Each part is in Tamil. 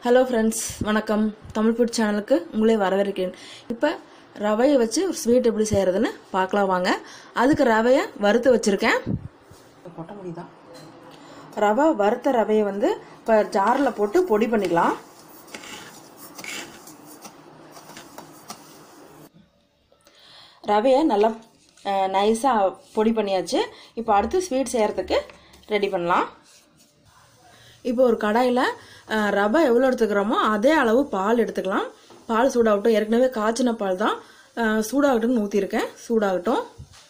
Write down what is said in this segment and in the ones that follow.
ஹலோ ஃப்ரெண்ட்ஸ் வணக்கம் தமிழ் ஃபுட் சேனலுக்கு உங்களே வரவேற்கிறேன் இப்போ ரவையை வச்சு ஒரு ஸ்வீட் எப்படி செய்கிறதுன்னு பார்க்கலாம் வாங்க அதுக்கு ரவையை வறுத்து வச்சுருக்கேன் கொட்ட முடியுதா ரவை வறுத்த ரவையை வந்து இப்போ ஜாரில் போட்டு பொடி பண்ணிக்கலாம் ரவையை நல்லா நைஸாக பொடி பண்ணியாச்சு இப்போ அடுத்து ஸ்வீட் செய்கிறதுக்கு ரெடி பண்ணலாம் இப்போ ஒரு கடாயில் ரவை எவ்வளோ எடுத்துக்கிறோமோ அதே அளவு பால் எடுத்துக்கலாம் பால் சூடாகட்டும் ஏற்கனவே காய்ச்சின பால் தான் அஹ், சூடாகட்டும்னு ஊற்றிருக்கேன் சூடாகட்டும்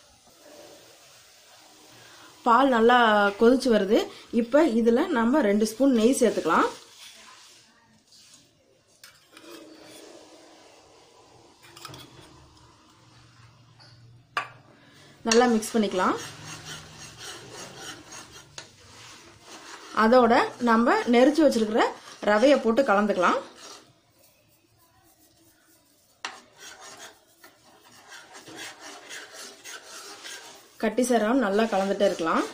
பால் நல்லா கொதிச்சு வருது இப்போ இதில் நம்ம ரெண்டு ஸ்பூன் நெய் சேர்த்துக்கலாம் நல்லா மிக்ஸ் பண்ணிக்கலாம் அதோட நம்ம நெரிச்சு வச்சிருக்கிற ரவையை போட்டு கலந்துக்கலாம் கட்டி சேராம நல்லா கலந்துட்டே இருக்கலாம்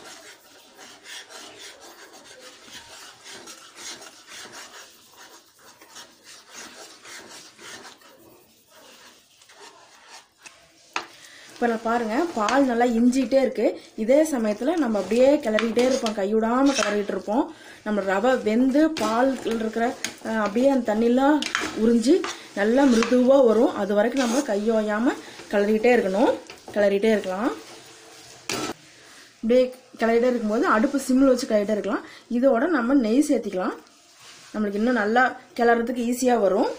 இப்போ நான் பாருங்க பால் நல்லா இஞ்சிட்டே இருக்கு இதே சமயத்தில் நம்ம அப்படியே கிளறிட்டே இருப்போம் கைவிடாம கிளறிட்டு இருப்போம் நம்ம ரவை வெந்து பால் இருக்கிற அஹ், அப்படியே அந்த தண்ணிலாம் உறிஞ்சி நல்லா மிருதுவாக வரும் அது வரைக்கும் நம்ம கையோயாம கிளறிட்டே இருக்கணும் கிளறிட்டே இருக்கலாம் அப்படியே கிளறிட்டே இருக்கும்போது அடுப்பு சிம்மில் வச்சு கிளறிட்டே இருக்கலாம் இதோட நம்ம நெய் சேர்த்திக்கலாம் நம்மளுக்கு இன்னும் நல்லா கிளறதுக்கு ஈஸியாக வரும்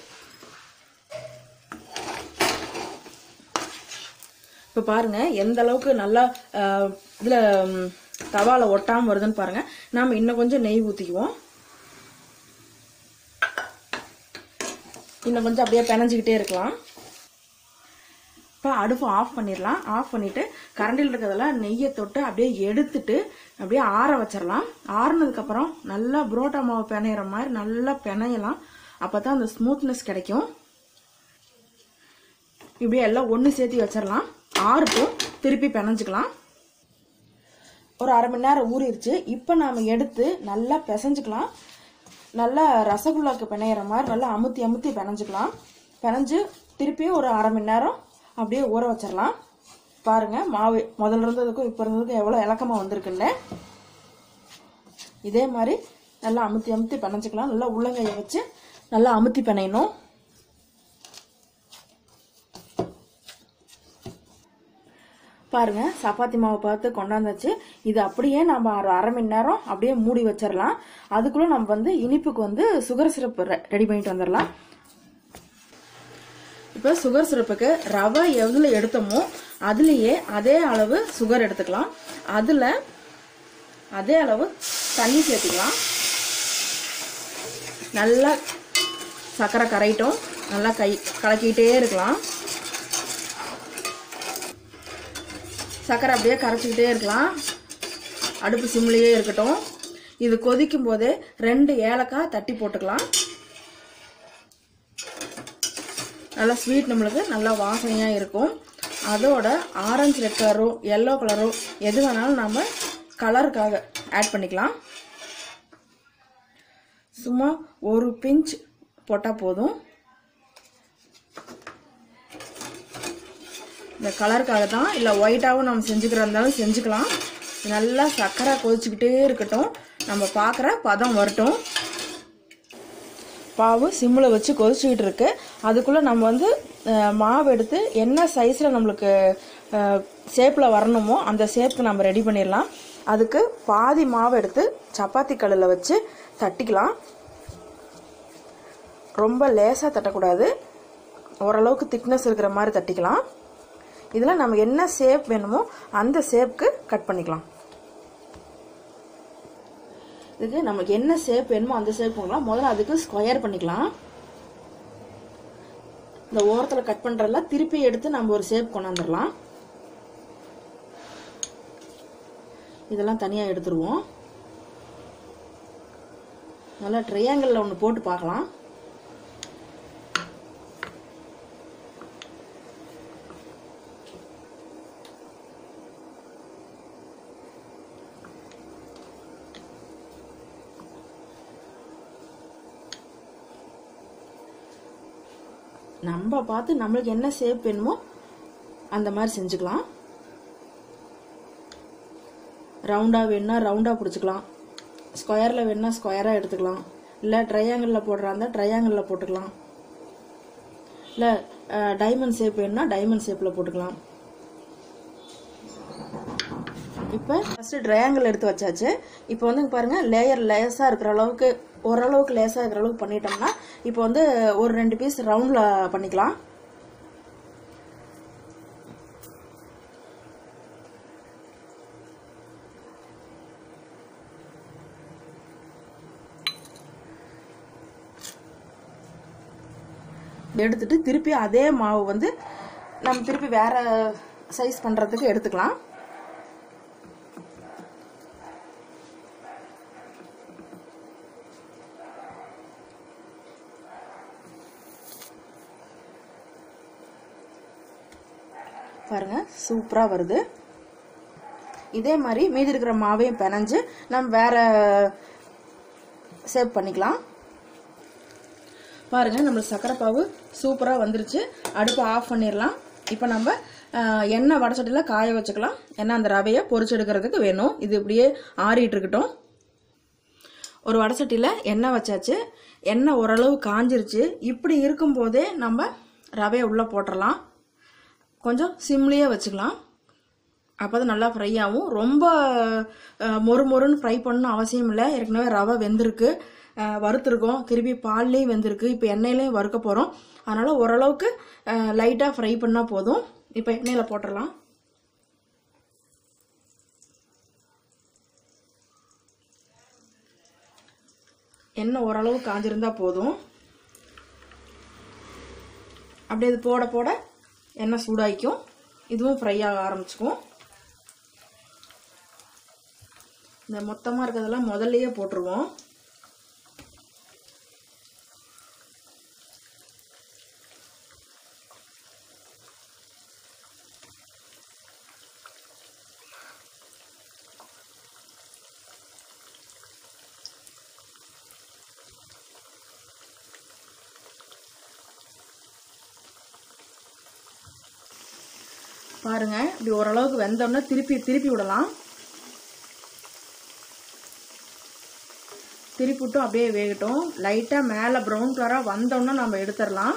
இப்போ பாருங்க எந்த அளவுக்கு நல்லா அஹ், இதுல ம், தவால ஒட்டாம வருதுன்னு பாருங்க நாம இன்னும் கொஞ்சம் நெய் ஊத்திக்குவோம் இன்னும் கொஞ்சம் அப்படியே பிணைஞ்சிக்கிட்டே இருக்கலாம் இப்போ அடுப்பு ஆஃப் பண்ணிடலாம் ஆஃப் பண்ணிட்டு கரண்டில் இருக்கிறதெல்லாம் நெய்யை தொட்டு அப்படியே எடுத்துட்டு அப்படியே ஆற வச்சிடலாம் ஆறுனதுக்கு அப்புறம் நல்லா புரோட்டா மாவு பிணையிற மாதிரி நல்லா பிணையலாம் அப்பதான் அந்த ஸ்மூத்னஸ் கிடைக்கும் இப்படியே எல்லாம் ஒன்று சேர்த்து வச்சிடலாம் ஆறுட்டும் திருப்பி பிணைஞ்சுக்கலாம் ஒரு அரை மணி நேரம் ஊறிடுச்சு இப்போ நாம் எடுத்து நல்லா பிசைஞ்சுக்கலாம் நல்லா ரசகுல்லாக்கு பிணையிற மாதிரி நல்லா அமுத்தி அமுத்தி பிணைஞ்சுக்கலாம் பிணைஞ்சு திருப்பியும் ஒரு அரை மணி நேரம் அப்படியே ஊற வச்சிடலாம் பாருங்க மாவு முதல்ல இருந்ததுக்கும் இப்போ இருந்ததுக்கும் எவ்வளோ இலக்கமாக வந்திருக்குன்னு இதே மாதிரி நல்லா அமுத்தி அமுத்தி பிணைஞ்சுக்கலாம் நல்லா உள்ளங்கையை வச்சு நல்லா அமுத்தி பிணையணும் பாருங்க சப்பாத்தி மாவு பார்த்து கொண்டாந்தாச்சு இது அப்படியே நம்ம ஒரு அரை மணி நேரம் அப்படியே மூடி வச்சிடலாம் அதுக்குள்ள நம்ம வந்து இனிப்புக்கு வந்து சுகர் சிரப் ரெடி பண்ணிட்டு வந்துடலாம் இப்போ சுகர் சிரப்புக்கு ரவை எவ்வளோ எடுத்தோமோ அதுலேயே அதே அளவு சுகர் எடுத்துக்கலாம் அதில் அதே அளவு தண்ணி சேர்த்துக்கலாம் நல்லா சர்க்கரை கரையிட்டும் நல்லா கை கலக்கிட்டே இருக்கலாம் சர்க்கரை அப்படியே கரைச்சிக்கிட்டே இருக்கலாம் அடுப்பு சிம்லேயே இருக்கட்டும் இது கொதிக்கும் போதே ரெண்டு ஏலக்காய் தட்டி போட்டுக்கலாம் நல்லா ஸ்வீட் நம்மளுக்கு நல்லா வாசனையாக இருக்கும் அதோட ஆரஞ்சு ரெட் கலரோ எல்லோ கலரோ எது வேணாலும் நம்ம கலருக்காக ஆட் பண்ணிக்கலாம் சும்மா ஒரு பிஞ்ச் போட்டால் போதும் இந்த கலருக்காக தான் இல்லை ஒயிட்டாகவும் நம்ம செஞ்சுக்கிறா இருந்தாலும் செஞ்சுக்கலாம் நல்லா சர்க்கரை கொதிச்சுக்கிட்டே இருக்கட்டும் நம்ம பார்க்குற பதம் வரட்டும் பாவு சிம்மில் வச்சு கொதிச்சுக்கிட்டு இருக்கு அதுக்குள்ளே நம்ம வந்து அஹ், மாவு எடுத்து என்ன சைஸில் நம்மளுக்கு ஷேப்பில் வரணுமோ அந்த ஷேப்புக்கு நம்ம ரெடி பண்ணிடலாம் அதுக்கு பாதி மாவு எடுத்து சப்பாத்தி கல்லில் வச்சு தட்டிக்கலாம் ரொம்ப லேசாக தட்டக்கூடாது ஓரளவுக்கு திக்னஸ் இருக்கிற மாதிரி தட்டிக்கலாம் இதில் நம்ம என்ன ஷேப் வேணுமோ அந்த ஷேப்க்கு கட் பண்ணிக்கலாம் இதுக்கு நமக்கு என்ன ஷேப் வேணுமோ அந்த ஷேப் பண்ணலாம் முதல்ல அதுக்கு ஸ்கொயர் பண்ணிக்கலாம் இந்த ஓரத்தில் கட் பண்ணுறதுல திருப்பி எடுத்து நம்ம ஒரு ஷேப் கொண்டாந்துடலாம் இதெல்லாம் தனியாக எடுத்துருவோம் நல்லா ட்ரையாங்கிளில் ஒன்று போட்டு பார்க்கலாம் நம்ம பார்த்து நம்மளுக்கு என்ன ஷேப் வேணுமோ அந்த மாதிரி செஞ்சுக்கலாம் ரவுண்டாக வேணும்னா ரவுண்டாக பிடிச்சிக்கலாம் ஸ்கொயரில் வேணும்னா ஸ்கொயராக எடுத்துக்கலாம் இல்லை ட்ரையாங்கிளில் போடுறா இருந்தால் ட்ரையாங்கிளில் போட்டுக்கலாம் இல்லை டைமண்ட் ஷேப் வேணும்னா டைமண்ட் ஷேப்பில் போட்டுக்கலாம் இப்போ ஃபஸ்ட்டு ட்ரையாங்கிள் எடுத்து வச்சாச்சு இப்போ வந்து இங்க பாருங்க லேயர் லேஸாக இருக்கிற அளவுக்கு ஓரளவுக்கு லேஸாக இருக்கிற அளவுக்கு பண்ணிட்டோம்னா இப்போ வந்து ஒரு ரெண்டு பீஸ் ரவுண்டில் பண்ணிக்கலாம் எடுத்துட்டு திருப்பி அதே மாவு வந்து நம்ம திருப்பி வேற சைஸ் பண்றதுக்கு எடுத்துக்கலாம் பாருங்க சூப்பரா வருது இதே மாதிரி மீதி இருக்கிற மாவையும் பிணைஞ்சு நம்ம வேற சேவ் பண்ணிக்கலாம் பாருங்க நம்மளுக்கு சக்கரை பாவு சூப்பராக வந்துருச்சு அடுப்பை ஆஃப் பண்ணிடலாம் இப்போ நம்ம ஆஹ், எண்ணெய் வடச்சட்டியில் காய வச்சுக்கலாம் ஏன்னா அந்த ரவையை பொரிச்சு எடுக்கிறதுக்கு வேணும் இது இப்படியே ஆறிட்டு இருக்கட்டும் ஒரு வடசட்டியில் எண்ணெய் வச்சாச்சு எண்ணெய் ஓரளவு காஞ்சிருச்சு இப்படி இருக்கும்போதே நம்ம ரவையை உள்ளே போட்டுடலாம் கொஞ்சம் சிம்லேயே வச்சுக்கலாம் அப்போ தான் நல்லா ஃப்ரை ஆகும் ரொம்ப அஹ், மொறு மொறுன்னு ஃப்ரை பண்ணணும் அவசியம் இல்லை ஏற்கனவே ரவை வெந்திருக்கு அஹ், வறுத்திருக்கோம் திருப்பி பால்லையும் வெந்திருக்கு இப்போ எண்ணெயிலையும் வறுக்க போகிறோம் அதனால் ஓரளவுக்கு லைட்டாக ஃப்ரை பண்ணால் போதும் இப்போ எண்ணெயில் போட்டுடலாம் எண்ணெய் ஓரளவு காஞ்சிருந்தா போதும் அப்படியே இது போட போட எண்ணெய் சூடாயிக்கும் இதுவும் ஃப்ரை ஆக ஆரம்பிச்சுக்கும் இந்த மொத்தமாக இருக்கிறதெல்லாம் முதல்லயே போட்டுருவோம் பாருங்க இப்படி ஓரளவுக்கு வெந்தோடனே திருப்பி திருப்பி விடலாம் திருப்பி விட்டும் அப்படியே வேகட்டும் லைட்டாக மேலே ப்ரௌன் கலராக வந்தோடனே நம்ம எடுத்துடலாம்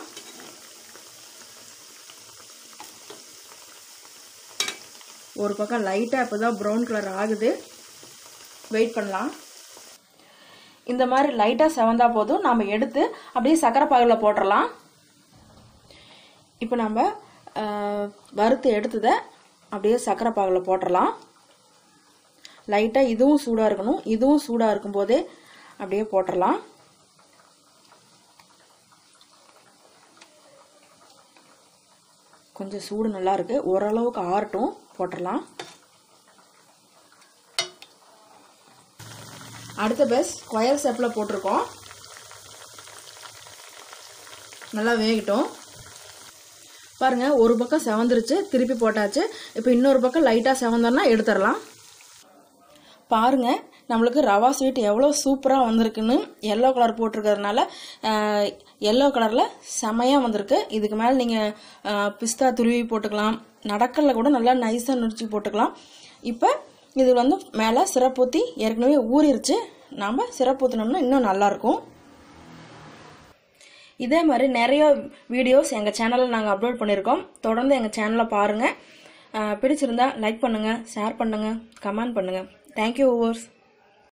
ஒரு பக்கம் லைட்டாக இப்போ தான் ப்ரௌன் கலர் ஆகுது வெயிட் பண்ணலாம் இந்த மாதிரி லைட்டாக செவந்தா போதும் நம்ம எடுத்து அப்படியே சக்கரை பாகில் போட்டுடலாம் இப்போ நம்ம அஹ், வறுத்து எடுத்ததை அப்படியே சக்கரை பாகில் போட்டுடலாம் லைட்டாக இதுவும் சூடாக இருக்கணும் இதுவும் சூடாக இருக்கும்போதே அப்படியே போட்டுடலாம் கொஞ்சம் சூடு நல்லா இருக்கு ஓரளவுக்கு ஆறட்டும் போட்டுடலாம் அடுத்த பேஸ் ஸ்கொயர் ஷேப்பில் போட்டிருக்கோம் நல்லா வேகட்டும் பாருங்க ஒரு பக்கம் செவந்துருச்சு திருப்பி போட்டாச்சு இப்போ இன்னொரு பக்கம் லைட்டாக செவந்தோன்னா எடுத்துடலாம் பாருங்க நம்மளுக்கு ரவா ஸ்வீட் எவ்வளோ சூப்பராக வந்திருக்குன்னு எல்லோ கலர் போட்டிருக்கறதுனால எல்லோ கலரில் செமையாக வந்திருக்கு இதுக்கு மேலே நீங்கள் பிஸ்தா துருவி போட்டுக்கலாம் நடக்கல்ல கூட நல்லா நைஸாக நுடிச்சு போட்டுக்கலாம் இப்போ இது வந்து மேலே சிறப்பூத்தி ஏற்கனவே ஊறிடுச்சு நாம் சிறப்பூத்தினோம்னா இன்னும் நல்லாயிருக்கும் இதே மாதிரி நிறைய வீடியோஸ் எங்கள் சேனலில் நாங்கள் அப்லோட் பண்ணியிருக்கோம் தொடர்ந்து எங்கள் சேனலை பாருங்கள் பிடிச்சிருந்தா லைக் பண்ணுங்கள் ஷேர் பண்ணுங்கள் கமெண்ட் பண்ணுங்கள் தேங்க்யூ ஓவர்ஸ்